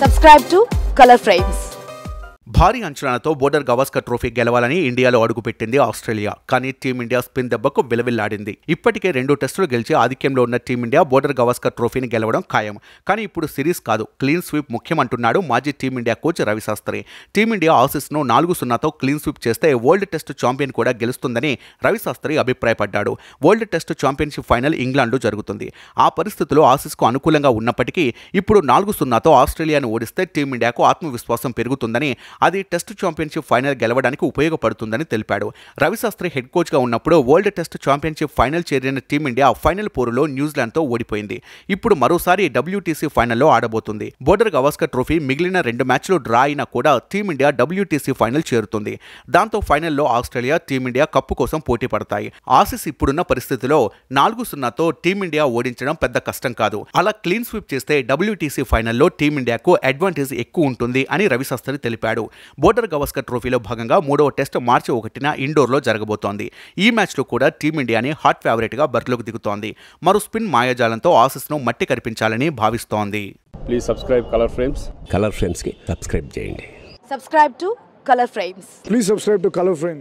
Subscribe to Color Frames. భారీ అంచనాలతో border Gavaskar trophy గెలవాలని ఇండియాలో అడుగుపెట్టింది ఆస్ట్రేలియా కానీ టీమిండియా స్పిన్ దెబ్బకు విలవిల్లాడింది ఇప్పటికే రెండు టెస్టులు గెలిచి ఆధిక్యంలో ఉన్న టీమిండియా బోర్డర్ గవాస్కర్ ట్రోఫీని గెలవడం ఖాయం కానీ ఇప్పుడు సిరీస్ కాదు క్లీన్ స్వీప్ ముఖ్యం అంటున్నాడు మాజీ టీమిండియా కోచ్ రవిశాస్త్రి టీమిండియా ఆసీస్ను నాలుగు సున్నాతో క్లీన్ స్వీప్ చేస్తే వరల్డ్ టెస్ట్ ఛాంపియన్ కూడా గెలుస్తుందని రవిశాస్త్రి అభిప్రాయపడ్డాడు వరల్డ్ టెస్ట్ ఛాంపియన్షిప్ ఫైనల్ ఇంగ్లాండ్లో జరుగుతుంది ఆ పరిస్థితుల్లో ఆసీస్కు అనుకూలంగా ఉన్నప్పటికీ ఇప్పుడు నాలుగు సున్నాతో ఆస్ట్రేలియాను ఓడిస్తే టీమిండియాకు ఆత్మవిశ్వాసం పెరుగుతుందని అది టెస్ట్ ఛాంపియన్షిప్ ఫైనల్ గెలవడానికి ఉపయోగపడుతుందని తెలిపాడు రవిశాస్త్రి హెడ్ కోచ్గా ఉన్నప్పుడు వరల్డ్ టెస్ట్ ఛాంపియన్షిప్ ఫైనల్ చేరిన టీమిండియా ఫైనల్ పోరులో న్యూజిలాండ్తో ఓడిపోయింది ఇప్పుడు మరోసారి డబ్ల్యూటీసీ ఫైనల్లో ఆడబోతుంది బోర్డర్ గవాస్కర్ ట్రోఫీ మిగిలిన రెండు మ్యాచ్లు డ్రా అయినా కూడా టీమిండియా డబ్ల్యూటీసీ ఫైనల్ చేరుతుంది దాంతో ఫైనల్లో ఆస్ట్రేలియా టీమిండియా కప్పు కోసం పోటీ పడతాయి ఆసీస్ ఇప్పుడున్న పరిస్థితిలో నాలుగు సున్నాతో టీమిండియా ఓడించడం పెద్ద కష్టం కాదు అలా క్లీన్ స్వీప్ చేస్తే డబ్ల్యూటీసీ ఫైనల్లో టీమిండియాకు అడ్వాంటేజ్ ఎక్కువ ఉంటుంది అని రవిశాస్త్రి తెలిపాడు బోర్డర్ గవాస్కర్ ట్రోఫీలో భాగంగా మూడవ టెస్ట్ మార్చి ఒకటిన ఇండోర్లో జరగబోతోంది ఈ మ్యాచ్లో కూడా టీమిండియాని హాట్ ఫేవరెట్గా బరిలోకి దిగుతోంది మరో స్పిన్ మాయాజాలంతో ఆసీస్ను మట్టి కనిపించాలని భావిస్తోంది please subscribe colour frames colour ఫ్రేమ్స్కి సబ్స్క్రైబ్ చేయండి Subscribe to Color Frames. Please subscribe to Color Frame.